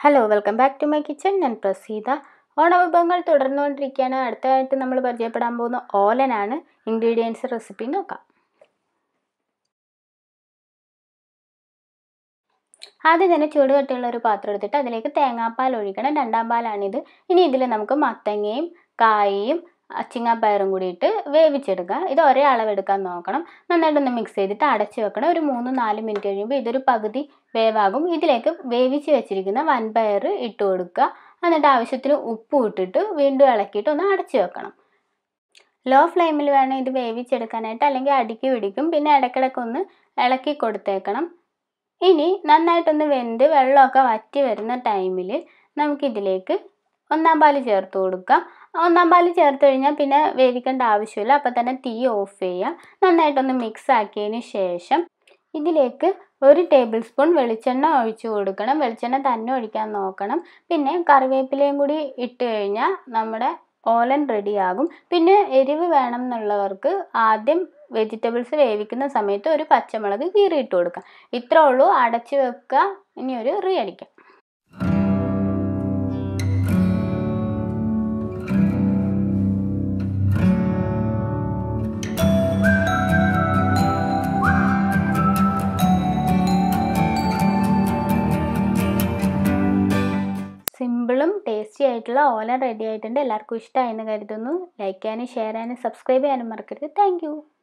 hello welcome back to my kitchen ഞാൻ പ്രസീത ഓണവിഭവങ്ങൾ തുടർന്നുകൊണ്ടിരിക്കുകയാണ് അടുത്തതായിട്ട് നമ്മൾ പരിചയപ്പെടാൻ പോകുന്ന ഓലനാണ് ഇൻഗ്രീഡിയൻസ് റെസിപ്പി നോക്കാം ആദ്യം തന്നെ ചൂടുകട്ടിയുള്ള ഒരു പാത്രം എടുത്തിട്ട് അതിലേക്ക് തേങ്ങാപ്പാൽ ഒഴിക്കണം രണ്ടാം പാലാണിത് ഇനി ഇതിൽ നമുക്ക് മത്തങ്ങയും കായയും അച്ചിങ്ങാപ്പയറും കൂടിയിട്ട് വേവിച്ചെടുക്കുക ഇത് ഒരേ അളവെടുക്കാൻ നോക്കണം നന്നായിട്ടൊന്ന് മിക്സ് ചെയ്തിട്ട് അടച്ച് വെക്കണം ഒരു മൂന്ന് നാല് മിനിറ്റ് കഴിയുമ്പോൾ ഇതൊരു പകുതി വേവാകും ഇതിലേക്ക് വേവിച്ച് വെച്ചിരിക്കുന്ന വൻപയർ ഇട്ട് കൊടുക്കുക എന്നിട്ട് ആവശ്യത്തിന് ഉപ്പ് ഇട്ടിട്ട് വീണ്ടും ഇളക്കിയിട്ട് ഒന്ന് അടച്ച് വെക്കണം ലോ ഫ്ലെയിമിൽ വേണം ഇത് വേവിച്ചെടുക്കാനായിട്ട് അല്ലെങ്കിൽ അടിക്ക് പിടിക്കും പിന്നെ ഇടയ്ക്കിടയ്ക്ക് ഒന്ന് ഇളക്കി കൊടുത്തേക്കണം ഇനി നന്നായിട്ടൊന്ന് വെന്ത് വെള്ളമൊക്കെ വറ്റി വരുന്ന ടൈമിൽ നമുക്കിതിലേക്ക് ഒന്നാം പാല് ചേർത്ത് കൊടുക്കാം ഒന്നാം പാല് ചേർത്ത് കഴിഞ്ഞാൽ പിന്നെ വേവിക്കേണ്ട ആവശ്യമില്ല അപ്പോൾ തന്നെ തീ ഓഫ് ചെയ്യുക നന്നായിട്ടൊന്ന് മിക്സ് ആക്കിയതിന് ശേഷം ഇതിലേക്ക് ഒരു ടേബിൾ സ്പൂൺ വെളിച്ചെണ്ണ ഒഴിച്ചു കൊടുക്കണം വെളിച്ചെണ്ണ തന്നെ ഒഴിക്കാൻ നോക്കണം പിന്നെ കറിവേപ്പിലയും കൂടി ഇട്ട് കഴിഞ്ഞാൽ നമ്മുടെ ഓലൻ റെഡിയാകും പിന്നെ എരിവ് വേണം എന്നുള്ളവർക്ക് ആദ്യം വെജിറ്റബിൾസ് വേവിക്കുന്ന സമയത്ത് ഒരു പച്ചമുളക് കീറിയിട്ട് കൊടുക്കാം ഇത്രേ ഉള്ളൂ അടച്ചു വെക്കുക ഇനി ഒരു റീ അടിക്കാം സിമ്പിളും ടേസ്റ്റി ആയിട്ടുള്ള ഓല റെഡി ആയിട്ടുണ്ട് എല്ലാവർക്കും ഇഷ്ടമായെന്ന് കരുതുന്നു ലൈക്ക് ചെയ്യാനും ഷെയർ ചെയ്യാനും സബ്സ്ക്രൈബ് ചെയ്യാനും മറക്കരുത് താങ്ക്